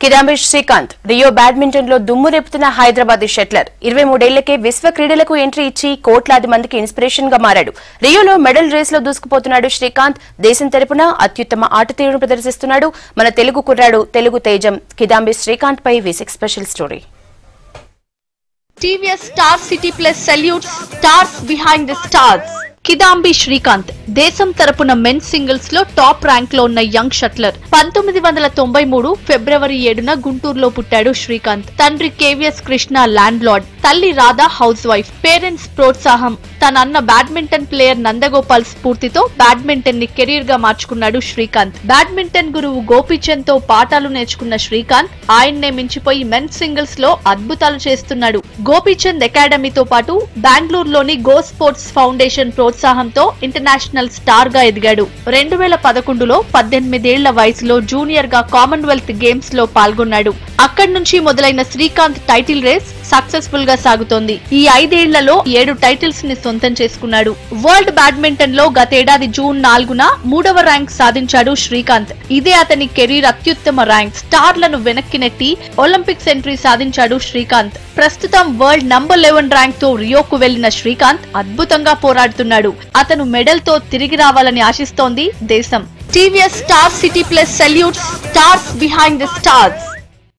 Kidambi Srikanth Rio badminton లో దుమ్ము రేపుతున్న Hyderabad shuttler ఇరవై మూడేళ్లకే విశ్వ క్రీడలకు ఎంట్రీ ఇచ్చి కోట్లాది మందికి ఇన్స్పిరేషన్ గా మారాడు రియోలో మెడల్ రేస్ లో దూసుకుపోతున్నాడు శ్రీకాంత్ దేశం తరపున అత్యుత్తమ ఆట తీరును ప్రదర్శిస్తున్నాడు మన తెలుగు కుర్రాడు తెలుగు తేజం కిదాంబి శ్రీకాంత్ పై విసిక్ special story TVS star city plus salutes stars behind the stars Kidambi Srikanth దేశం తరపున మెన్స్ సింగిల్స్ లో టాప్ ర్యాంక్ లో ఉన్న యంగ్ షట్లర్ పంతొమ్మిది వందల తొంభై మూడు ఫిబ్రవరి ఏడున గుంటూరులో పుట్టాడు శ్రీకాంత్ తండ్రి కేవీఎస్ కృష్ణ ల్యాండ్ లార్డ్ తల్లి రాధా హౌస్ వైఫ్ పేరెంట్స్ ప్రోత్సాహం తన అన్న బ్యాడ్మింటన్ ప్లేయర్ నందగోపాల్ స్ఫూర్తితో బ్యాడ్మింటన్ ని కెరీర్ గా మార్చుకున్నాడు శ్రీకాంత్ బ్యాడ్మింటన్ గురువు గోపీచంద్ తో పాఠాలు నేర్చుకున్న శ్రీకాంత్ ఆయన్నే మించిపోయి మెన్స్ సింగిల్స్ లో అద్భుతాలు చేస్తున్నాడు గోపీచంద్ అకాడమీతో పాటు బెంగళూరులోని గో స్పోర్ట్స్ ఫౌండేషన్ ప్రోత్సాహంతో ఇంటర్నేషనల్ స్టార్ గా ఎదిగాడు రెండు వేల పదకొండులో పద్దెనిమిదేళ్ల వయసులో జూనియర్ గా కామన్వెల్త్ గేమ్స్ లో పాల్గొన్నాడు అక్కడి నుంచి మొదలైన శ్రీకాంత్ టైటిల్ రేస్ సక్సెస్ఫుల్ గా సాగుతోంది ఈ ఐదేళ్లలో ఏడు టైటిల్స్ ని సొంతం చేసుకున్నాడు వరల్డ్ బ్యాడ్మింటన్ లో గతేడాది జూన్ నాలుగున మూడవ ర్యాంక్ సాధించాడు శ్రీకాంత్ ఇదే అతని కెరీర్ అత్యుత్తమ ర్యాంక్ స్టార్లను వెనక్కి నెట్టి ఒలింపిక్స్ ఎంట్రీ సాధించాడు శ్రీకాంత్ ప్రస్తుతం వరల్డ్ నంబర్ లెవెన్ ర్యాంక్ తో రియోకు వెళ్లిన శ్రీకాంత్ అద్భుతంగా పోరాడుతున్నాడు అతను మెడల్ తో తిరిగి రావాలని ఆశిస్తోంది దేశం TVS star city plus salutes stars behind the stars